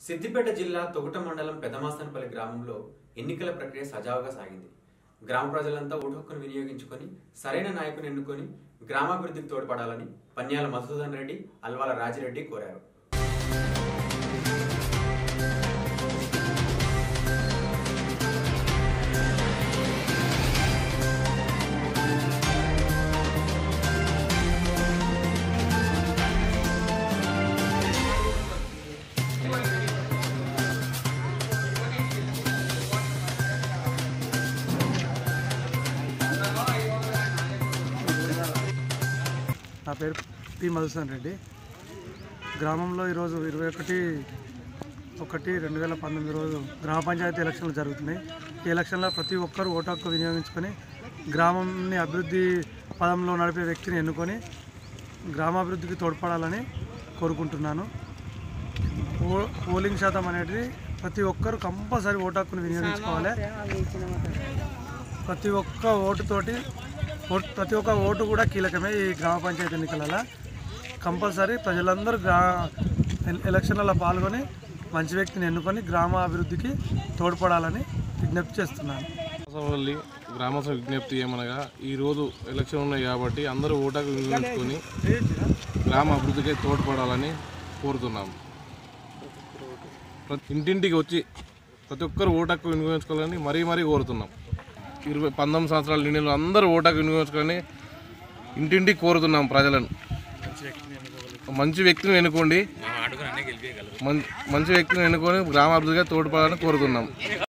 సిద్దిపేట జిల్లా తొగుట మండలం పెదమాసనపల్లి గ్రామంలో ఎన్నికల ప్రక్రియ సజావుగా సాగింది గ్రామ ప్రజలంతా ఓటు హక్కును వినియోగించుకొని సరైన నాయకుని ఎన్నుకొని గ్రామాభివృద్ధికి తోడ్పడాలని పన్యాల మధుసూదన్ రెడ్డి అల్వాల రాజిరెడ్డి కోరారు నా పేరు పి మధుసూదన్ రెడ్డి గ్రామంలో ఈరోజు ఇరవై ఒకటి ఒకటి రెండు వేల పంతొమ్మిది రోజు గ్రామ పంచాయతీ ఎలక్షన్లు జరుగుతున్నాయి ఈ ఎలక్షన్లో ప్రతి ఒక్కరూ ఓటు హక్కు వినియోగించుకొని గ్రామాన్ని అభివృద్ధి పదంలో నడిపే వ్యక్తిని ఎన్నుకొని గ్రామాభివృద్ధికి తోడ్పడాలని కోరుకుంటున్నాను ఓ పోలింగ్ శాతం అనేది ప్రతి ఒక్కరు కంపల్సరీ ఓటు హక్కును వినియోగించుకోవాలి ప్రతి ఒక్క ఓటుతోటి ఓటు ప్రతి ఒక్క ఓటు కూడా కీలకమే ఈ గ్రామ పంచాయతీ ఎన్నికలలో కంపల్సరీ ప్రజలందరూ గ్రా ఎల- ఎలక్షన్లలో పాల్గొని మంచి వ్యక్తిని ఎన్నుకొని గ్రామ అభివృద్ధికి తోడ్పడాలని విజ్ఞప్తి చేస్తున్నాను గ్రామసభల్లి గ్రామసభ విజ్ఞప్తి ఏమనగా ఈరోజు ఎలక్షన్ ఉన్నాయి కాబట్టి అందరూ ఓటాకు వినియోగించుకొని గ్రామ అభివృద్ధికి తోడ్పడాలని కోరుతున్నాం ప్రతి ఇంటింటికి వచ్చి ప్రతి ఒక్కరు ఓటాకు వినియోగించుకోవాలని మరీ మరీ కోరుతున్నాం ఇరవై పంతొమ్మిది సంవత్సరాల నిండిన అందరూ ఓటాకు వినియోగించుకొని ఇంటింటికి కోరుతున్నాం ప్రజలను మంచి వ్యక్తిని ఎన్నుకోండి మం- మంచి వ్యక్తిని ఎన్నుకొని గ్రామ అభివృద్ధిగా తోడ్పడాలని కోరుతున్నాం